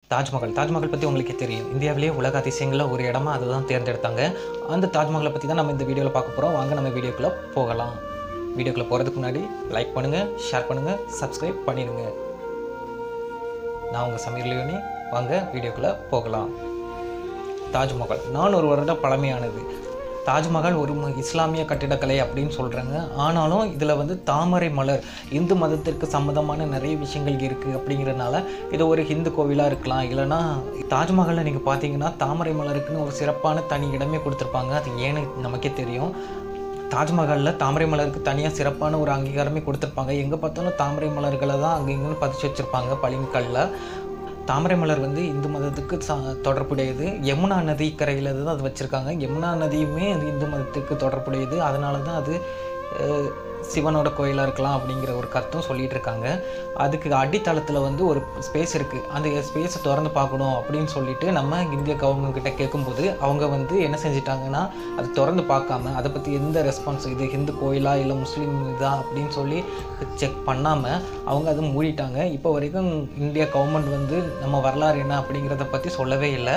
தாஜ்மஹால் தாஜ்மஹால் பற்றி உங்களுக்கே தெரியும் இந்தியாவிலேயே உலக அதிசயங்களில் ஒரு இடமா அதுதான் தேர்ந்தெடுத்தாங்க அந்த தாஜ்மஹாலை பற்றி தான் நம்ம இந்த வீடியோவில் பார்க்க போகிறோம் வாங்க நம்ம வீடியோக்குள்ளே போகலாம் வீடியோக்குள்ளே போகிறதுக்கு முன்னாடி லைக் பண்ணுங்கள் ஷேர் பண்ணுங்கள் சப்ஸ்கிரைப் பண்ணிடுங்க நான் உங்கள் சமீர் லியோனி வாங்க வீடியோக்குள்ளே போகலாம் தாஜ்மஹால் நானூறு வருடம் பழமையானது தாஜ்மஹால் ஒரு ம- இஸ்லாமிய கட்டிடக்கலை அப்படின்னு சொல்கிறாங்க ஆனாலும் இதில் வந்து தாமரை மலர் இந்து மதத்திற்கு சம்மந்தமான நிறைய விஷயங்கள் இருக்குது அப்படிங்கிறதுனால இது ஒரு ஹிந்து கோவிலாக இருக்கலாம் இல்லைன்னா தாஜ்மஹாலில் நீங்கள் பார்த்தீங்கன்னா தாமரை மலருக்குன்னு ஒரு சிறப்பான தனி இடமே கொடுத்துருப்பாங்க அது ஏன்னு நமக்கே தெரியும் தாஜ்மஹாலில் தாமரை மலருக்கு தனியாக சிறப்பான ஒரு அங்கீகாரமே கொடுத்துருப்பாங்க எங்கே பார்த்தாலும் தாமரை மலர்களை தான் அங்கே இங்கேன்னு பதிச்சு வச்சுருப்பாங்க பளிங்குக்கல்ல தாமரை மலர் வந்து இந்து மதத்துக்கு ச தொடர்புடையது யமுனா நதி கரையில் தான் அது வச்சுருக்காங்க யமுனா நதியுமே அது இந்து மதத்துக்கு தொடர்புடையது அதனால தான் அது அஹ், சிவனோட கோயிலாக இருக்கலாம் அப்படிங்கிற ஒரு கருத்தும் சொல்லிட்டு இருக்காங்க அதுக்கு அடித்தளத்தில் வந்து ஒரு ஸ்பேஸ் இருக்குது அந்த ஸ்பேஸை திறந்து பார்க்கணும் அப்படின்னு சொல்லிட்டு நம்ம இந்திய கவர்மெண்ட் கிட்ட கேட்கும்போது அவங்க வந்து என்ன செஞ்சிட்டாங்கன்னா அது திறந்து பார்க்காம அதை பற்றி எந்த ரெஸ்பான்ஸ் இது ஹிந்து கோயிலா இல்லை முஸ்லீம் இதா அப்படின்னு சொல்லி செக் பண்ணாமல் அவங்க அதை மூடிட்டாங்க இப்போ வரைக்கும் இந்திய கவர்மெண்ட் வந்து நம்ம வரலாறு என்ன அப்படிங்கிறத பற்றி சொல்லவே இல்லை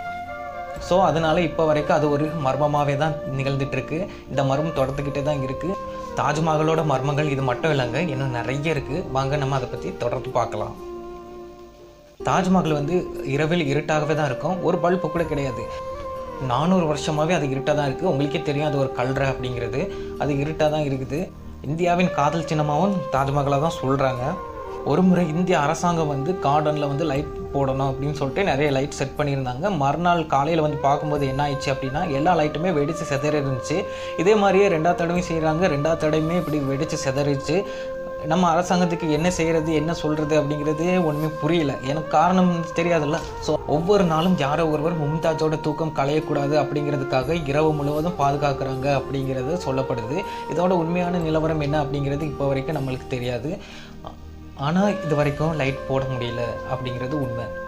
ஸோ அதனால இப்போ வரைக்கும் அது ஒரு மர்மமாகவே தான் நிகழ்ந்துட்டு இருக்கு இந்த மர்மம் தொடர்ந்துக்கிட்டே தான் இருக்குது தாஜ்மஹாலோட மர்மங்கள் இது மட்டும் இல்லைங்க இன்னும் நிறைய இருக்குது வாங்க நம்ம அதை பற்றி தொடர்ந்து பார்க்கலாம் தாஜ்மஹால் வந்து இரவில் இருட்டாகவே தான் இருக்கும் ஒரு பல்பு கூட கிடையாது நானூறு வருஷமாகவே அது இருட்டாக தான் இருக்குது உங்களுக்கே தெரியும் அது ஒரு கல்ற அப்படிங்கிறது அது இருட்டாக தான் இருக்குது இந்தியாவின் காதல் சின்னமாகவும் தாஜ்மஹாலை தான் சொல்கிறாங்க ஒரு முறை இந்திய அரசாங்கம் வந்து கார்டனில் வந்து லைட் போடணும் அப்படின்னு சொல்லிட்டு நிறைய லைட் செட் பண்ணியிருந்தாங்க மறுநாள் காலையில் வந்து பார்க்கும்போது என்ன ஆயிடுச்சு அப்படின்னா எல்லா லைட்டுமே வெடித்து சிதறி இருந்துச்சு இதே மாதிரியே ரெண்டாவது தடவையும் செய்கிறாங்க ரெண்டாவது தடவையுமே இப்படி வெடித்து சிதறிச்சு நம்ம அரசாங்கத்துக்கு என்ன செய்கிறது என்ன சொல்கிறது அப்படிங்கிறதே ஒன்றுமே புரியல எனக்கு காரணம் தெரியாதுல்ல ஸோ ஒவ்வொரு நாளும் யாரோ ஒருவர் மும்தாஜோட தூக்கம் களையக்கூடாது அப்படிங்கிறதுக்காக இரவு முழுவதும் பாதுகாக்கிறாங்க அப்படிங்கிறது சொல்லப்படுது இதோட உண்மையான நிலவரம் என்ன அப்படிங்கிறது இப்போ வரைக்கும் நம்மளுக்கு தெரியாது ஆனால் இது வரைக்கும் லைட் போட முடியல அப்படிங்கிறது உண்மை